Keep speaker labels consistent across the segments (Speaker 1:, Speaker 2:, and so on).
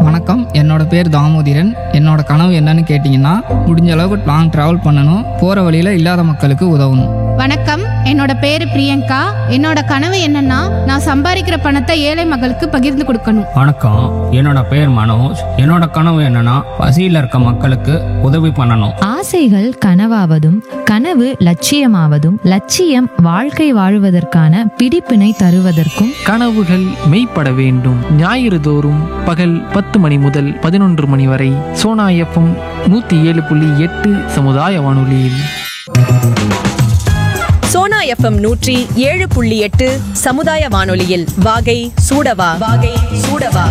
Speaker 1: வணக்கம் என்னோட பேர் தாமோதிரன் என்னோட கனவு என்னன்னு கேட்டிங்கன்னா முடிஞ்ச அளவுக்கு லாங் ட்ராவல் பண்ணணும் போகிற வழியில் இல்லாத மக்களுக்கு உதவணும்
Speaker 2: வணக்கம் என்னோட பேரு பிரியங்கா என்னோட கனவு என்னன்னா நான் சம்பாதிக்கிற பணத்தை ஏழை மக்களுக்கு பகிர்ந்து கொடுக்கணும்
Speaker 3: வணக்கம் என்னோட பேர் மனோஜ் என்னோட கனவு என்னன்னா பசியில் இருக்க மக்களுக்கு உதவி பண்ணணும்
Speaker 4: ஆசைகள் கனவாவதும் கனவு லட்சியமாவதும் லட்சியம் வாழ்க்கை வாழுவதற்கான பிடிப்பினை தருவதற்கும்
Speaker 5: கனவுகள் மெய்ப்பட வேண்டும் ஞாயிறு தோறும் பகல் பத்து மணி முதல் பதினொன்று மணி வரை சோனா எஃப்எம் நூற்றி ஏழு புள்ளி எட்டு சமுதாய வானொலியில்
Speaker 6: சோனா எஃப்எம் நூற்றி ஏழு புள்ளி எட்டு சமுதாய வானொலியில் வாகை சூடவா வாகை சூடவா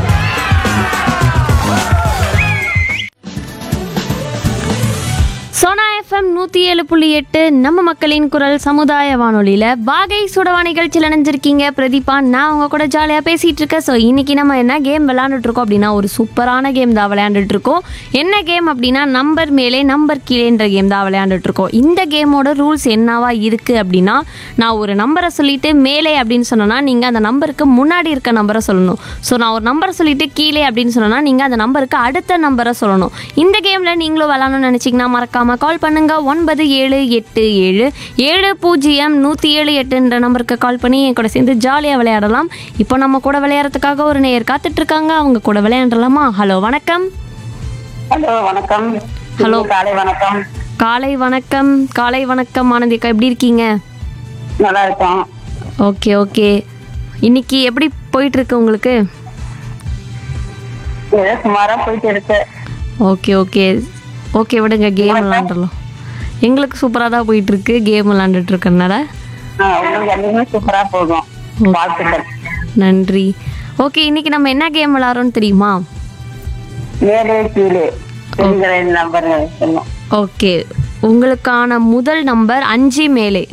Speaker 7: சோனா எஃப்எம் நூற்றி ஏழு புள்ளி எட்டு நம்ம மக்களின் குரல் சமுதாய வானொலியில் வாகை சுடவா நிகழ்ச்சியில் இணைஞ்சிருக்கீங்க பிரதீபா நான் உங்க கூட ஜாலியாக பேசிகிட்டு இருக்கேன் ஸோ இன்னைக்கு நம்ம என்ன கேம் விளையாண்டுட்டு இருக்கோம் அப்படின்னா ஒரு சூப்பரான கேம் தான் விளையாண்டுட்டு இருக்கோம் என்ன கேம் அப்படின்னா நம்பர் மேலே நம்பர் கீழேன்ற கேம் தான் விளையாண்டுட்டு இருக்கோம் இந்த கேமோட ரூல்ஸ் என்னவா இருக்குது அப்படின்னா நான் ஒரு நம்பரை சொல்லிட்டு மேலே அப்படின்னு சொன்னேன்னா நீங்கள் அந்த நம்பருக்கு முன்னாடி இருக்க நம்பரை சொல்லணும் ஸோ நான் ஒரு நம்பரை சொல்லிட்டு கீழே அப்படின்னு சொன்னேன்னா நீங்கள் அந்த நம்பருக்கு அடுத்த நம்பரை சொல்லணும் இந்த கேமில் நீங்களும் விளாடணும்னு நினச்சிங்கன்னா மறக்காமல் கால் பண்ணுங்க ஒன்பது ஏழு எட்டு ஏழு ஏழு பூஜ்ஜியம் நூற்றி ஏழு எட்டுன்ற நம்பருக்கு கால் பண்ணி என் கூட சேர்ந்து ஜாலியாக விளையாடலாம் இப்போ நம்ம கூட விளையாடுறதுக்காக ஒரு நேயர் காத்துட்டு இருக்காங்க அவங்க கூட விளையாடலாமா ஹலோ வணக்கம்
Speaker 8: ஹலோ வணக்கம்
Speaker 7: ஹலோ.
Speaker 8: காலை வணக்கம்
Speaker 7: காலை வணக்கம் காலை வணக்கம் ஆனந்திக்கா எப்படி இருக்கீங்க
Speaker 8: நல்லா இருக்கோம்
Speaker 7: ஓகே ஓகே இன்னைக்கு எப்படி போயிட்டு இருக்கு உங்களுக்கு
Speaker 8: ஏதோ சுமாரா போயிட்டு இருக்கு
Speaker 7: ஓகே ஓகே ஓகே விடுங்க கேம் விளாண்டுலாம் எங்களுக்கு சூப்பராக தான் போயிட்டு இருக்கு கேம் விளாண்டுட்டு இருக்கறனால
Speaker 8: ஆ, உங்களுக்கு எல்லாமே சூப்பரா போகும் வாழ்த்துக்கள்
Speaker 7: நன்றி ஓகே இன்னைக்கு நம்ம என்ன கேம் விளாட்றோம்னு தெரியுமா
Speaker 8: மேலே கீழே தெரிகிற நம்பர் சொல்லும்
Speaker 7: ஓகே உங்களுக்கான முதல் நம்பர் அஞ்சு மேலே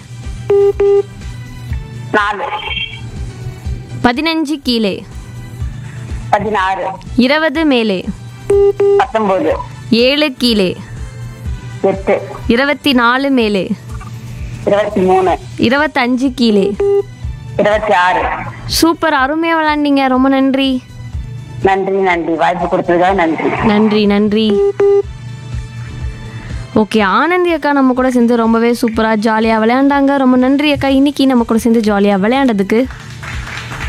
Speaker 8: நாலு
Speaker 7: பதினஞ்சு கீழே
Speaker 8: பதினாறு
Speaker 7: இருபது மேலே
Speaker 8: பத்தொன்பது
Speaker 7: ஏழு கீழே
Speaker 8: எட்டு
Speaker 7: இருபத்தி நாலு மேலே
Speaker 8: இருபத்தி மூணு
Speaker 7: இருபத்தஞ்சு கீழே
Speaker 8: இருபத்தி ஆறு
Speaker 7: சூப்பர் அருமையாக விளாண்டீங்க ரொம்ப நன்றி
Speaker 8: நன்றி நன்றி வாய்ப்பு கொடுத்ததுக்காக நன்றி
Speaker 7: நன்றி நன்றி ஓகே ஆனந்தி அக்கா நம்ம கூட சேர்ந்து ரொம்பவே சூப்பராக ஜாலியாக விளையாண்டாங்க ரொம்ப நன்றி அக்கா இன்னைக்கு நம்ம கூட சேர்ந்து ஜாலியாக விளையாண்டதுக்கு